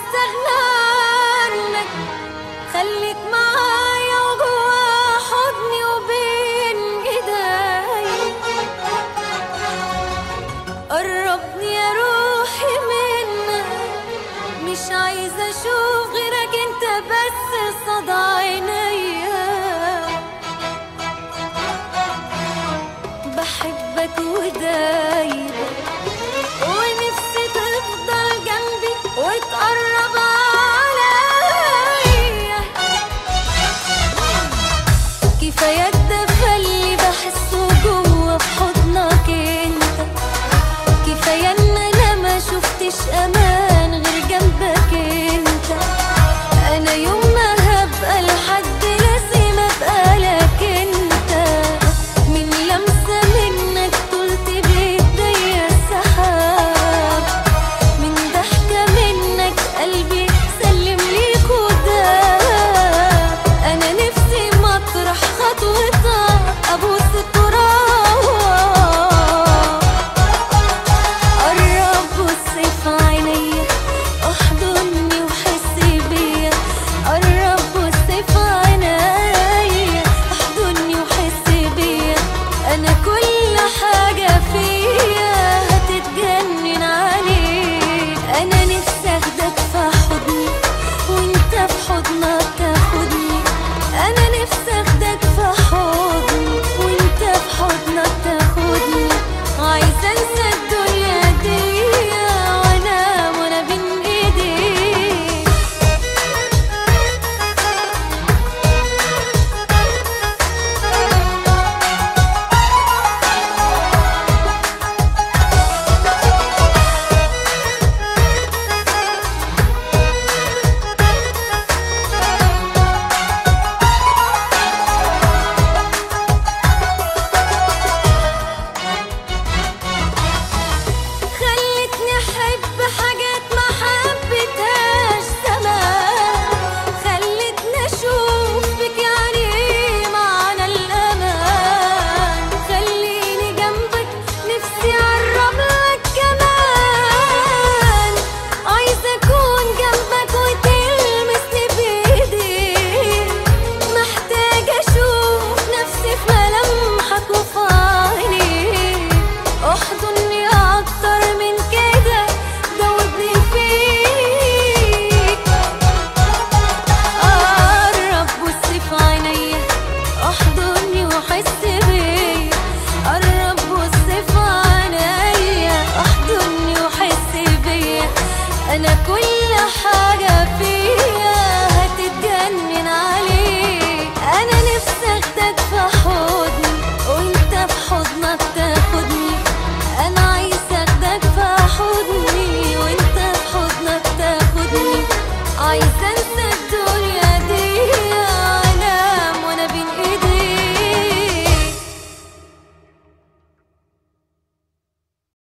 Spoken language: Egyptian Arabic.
استغنى عنك خليك معايا وجوا حضني وبين ايدي قربني يا روحي منك مش عايزة اشوف غيرك انت بس صدى عينيا بحبك ودايما ونفسي تفضل جنبي وتقرب عليا كفاية الدفى اللي بحسه جوا في حضنك انت كفاية ان انا ما شفتش امان غير جنبك انت انا يوم ما هبقى لحد لازم ابقى لك انت من لمسة منك طلت بايديا السحاب من ضحكة منك قلبي سلم ليك وداب انا نفسي مطرح خطوتك ابوس التراب قرب بص في عينيا احضني وحس بيا قرب بص في عينيا احضني وحس بيا انا كل حاجة فيا هتتجنن عليك انا نفسي اخدك في حضني وانت في حضنك تاخدني انا نفسي اخدك في حضني وانت في حضنك تاخدني عايزه انسى الدنيا دي وانا وانا بين ايديك خلتني احب حاجات ما حبيتهاش زمان خلتني اشوف بك يعني ايه معنى الامان خليني جنبك نفسي اقرب لك كمان عايزه اكون جنبك وتلمسني بايديك محتاجه اشوف نفسي في ملامحك وفي عينيك احضني اكتر من كده دوبني فيك قرب بص في عينيا احضني وحس بيا قرب بص في عينيا احضني وحس بيا انا كل حاجة فيا هتتجنن عليك انا نفسي اخدك في حضني وانت في حضنك تاخدني انا عايزة اخدك في حضني وانت في حضنك تاخدني عايزة انسى